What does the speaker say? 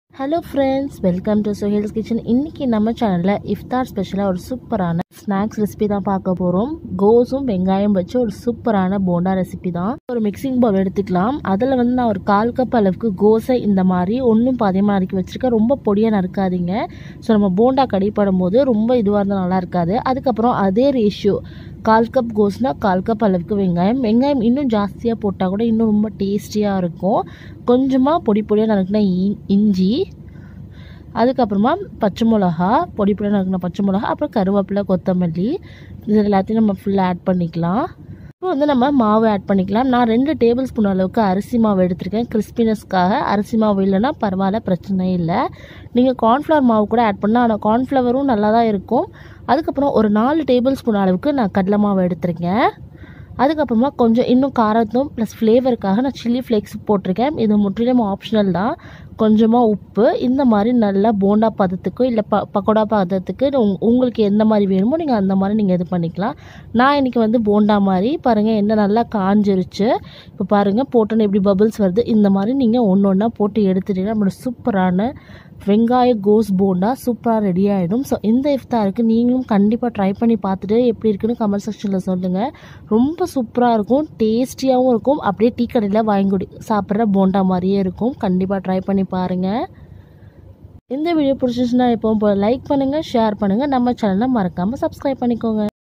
hello friends welcome to Suhel's kitchen இன்றைக்கி நம்ம சேனலில் இஃப்தார் ஸ்பெஷலாக ஒரு சூப்பரான ஸ்நாக்ஸ் ரெசிபி தான் பார்க்க போகிறோம் கோஸும் வெங்காயம் வச்சு ஒரு சூப்பரான போண்டா ரெசிபி தான் ஒரு மிக்சிங் பவுல் எடுத்துக்கலாம் அதில் வந்து நான் ஒரு கால் கப் அளவுக்கு கோஸை இந்த மாதிரி ஒன்றும் பாதியமாக நறுக்கி வச்சுருக்கேன் ரொம்ப பொடியாக நறுக்காதீங்க ஸோ நம்ம போண்டா கடிப்படும் போது ரொம்ப இதுவாக இருந்தால் நல்லா இருக்காது அதுக்கப்புறம் அதே ரேஷியோ கால் கப் கோஸ்னால் கால் கப் அளவுக்கு வெங்காயம் வெங்காயம் இன்னும் ஜாஸ்தியாக போட்டால் கூட இன்னும் ரொம்ப டேஸ்டியாக இருக்கும் கொஞ்சமாக பொடி பொடியாக நறுக்கின இஞ்சி அதுக்கப்புறமா பச்சை மிளகா பொடி பொடியாக நறுக்கின பச்சை மிளகா அப்புறம் கருவேப்பிலை கொத்தமல்லி இது எல்லாத்தையும் நம்ம ஃபுல்லாக ஆட் பண்ணிக்கலாம் இப்போ வந்து நம்ம மாவு ஆட் பண்ணிக்கலாம் நான் ரெண்டு டேபிள் ஸ்பூன் அளவுக்கு அரிசி மாவு எடுத்திருக்கேன் கிறிஸ்பினஸ்க்காக அரிசி மாவு இல்லைன்னா பரவாயில்ல பிரச்சனை இல்லை நீங்கள் கார்ன்ஃப்ளவர் மாவு கூட ஆட் பண்ணால் ஆனால் கார்ன்ஃப்ளவரும் நல்லா தான் இருக்கும் அதுக்கப்புறம் ஒரு நாலு டேபிள் ஸ்பூன் அளவுக்கு நான் கடலை மாவு எடுத்திருக்கேன் அதுக்கப்புறமா கொஞ்சம் இன்னும் காரத்தும் ப்ளஸ் ஃப்ளேவருக்காக நான் சில்லி ஃப்ளேக்ஸ் போட்டிருக்கேன் இது முற்றிலும் ஆப்ஷனல் தான் கொஞ்சமாக உப்பு இந்த மாதிரி நல்லா போண்டா பதத்துக்கு இல்லை ப பக்கோடா பதத்துக்கு உங் உங்களுக்கு எந்த மாதிரி வேணுமோ நீங்கள் அந்த மாதிரி நீங்கள் இது பண்ணிக்கலாம் நான் இன்றைக்கி வந்து போண்டா மாதிரி பாருங்கள் என்ன நல்லா காஞ்சிருச்சு இப்போ பாருங்கள் போட்டோன்னு எப்படி பபிள்ஸ் வருது இந்த மாதிரி நீங்கள் ஒன்று ஒன்றா போட்டு எடுத்துட்டீங்கன்னா நம்மளோட சூப்பரான வெங்காய கோஸ் போண்டா சூப்பராக ரெடி ஆகிடும் ஸோ இந்த இஃப்தாருக்கு நீங்களும் கண்டிப்பாக ட்ரை பண்ணி பார்த்துட்டு எப்படி இருக்குன்னு கமெண்ட் செக்ஷனில் சொல்லுங்கள் ரொம்ப சூப்பராக இருக்கும் டேஸ்டியாகவும் இருக்கும் அப்படியே டீ கடையில் வாங்கி குடி சாப்பிட்ற போண்டா மாதிரியே இருக்கும் கண்டிப்பாக ட்ரை பண்ணி பாருங்கள் இந்த வீடியோ பிடிச்சிச்சுன்னா எப்பவும் போல் லைக் பண்ணுங்கள் ஷேர் பண்ணுங்கள் நம்ம சேனலை மறக்காமல் சப்ஸ்கிரைப் பண்ணிக்கோங்க